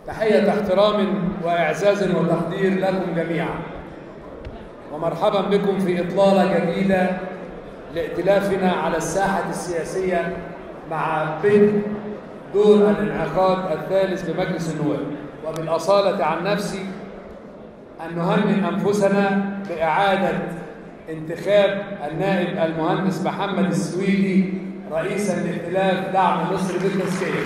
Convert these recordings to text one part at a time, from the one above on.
تحية احترام وإعزاز وتقدير لكم جميعا ومرحبا بكم في إطلالة جديدة لائتلافنا على الساحة السياسية مع بدء دور الانعقاد الثالث لمجلس النواب وبالأصالة عن نفسي أن نهنئ أنفسنا بإعادة انتخاب النائب المهندس محمد السويدي رئيسا لائتلاف دعم مصر بالتزكية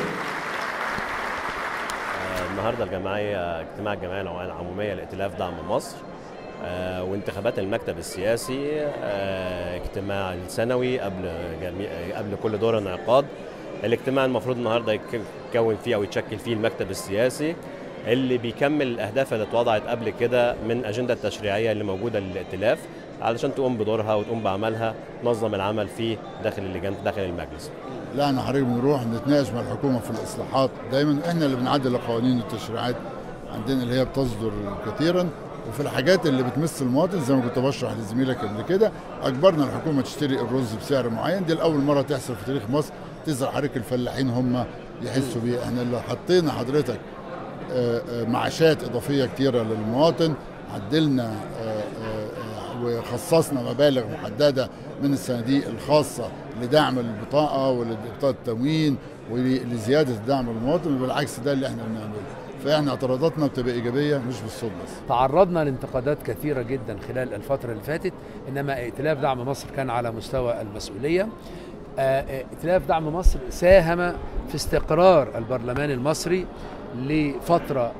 النهارده الجمعيه اجتماع الجمعيه العموميه لائتلاف دعم مصر آه، وانتخابات المكتب السياسي آه، اجتماع السنوي قبل جميع قبل كل دور انعقاد الاجتماع المفروض النهارده يتكون فيه او يتشكل فيه المكتب السياسي اللي بيكمل الاهداف اللي اتوضعت قبل كده من الاجنده التشريعيه اللي موجوده للائتلاف علشان تقوم بدورها وتقوم بعملها تنظم العمل فيه داخل اللجان داخل المجلس. لا احنا حضرتك بنروح نتناقش مع الحكومه في الاصلاحات دايما احنا اللي بنعدل القوانين والتشريعات عندنا اللي هي بتصدر كثيرا وفي الحاجات اللي بتمس المواطن زي ما كنت بشرح لزميلك قبل كده اجبرنا الحكومه تشتري الرز بسعر معين دي لاول مره تحصل في تاريخ مصر تظهر حضرتك الفلاحين هم يحسوا بيه احنا اللي حطينا حضرتك معاشات اضافيه كتيره للمواطن عدلنا وخصصنا مبالغ محدده من الصناديق الخاصه لدعم البطاقه ولبطاقه التموين ولزياده الدعم للمواطن بالعكس ده اللي احنا بنعمله فاحنا اعتراضاتنا بتبقى ايجابيه مش بالصوت بس تعرضنا لانتقادات كثيره جدا خلال الفتره اللي فاتت انما ائتلاف دعم مصر كان على مستوى المسؤوليه ائتلاف دعم مصر ساهم في استقرار البرلمان المصري لفتره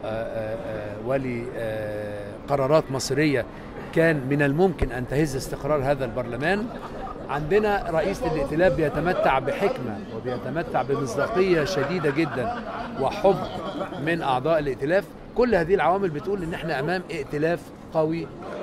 ولقرارات مصريه كان من الممكن ان تهز استقرار هذا البرلمان عندنا رئيس الائتلاف بيتمتع بحكمه وبيتمتع بمصداقيه شديده جدا وحب من اعضاء الائتلاف كل هذه العوامل بتقول ان احنا امام ائتلاف قوي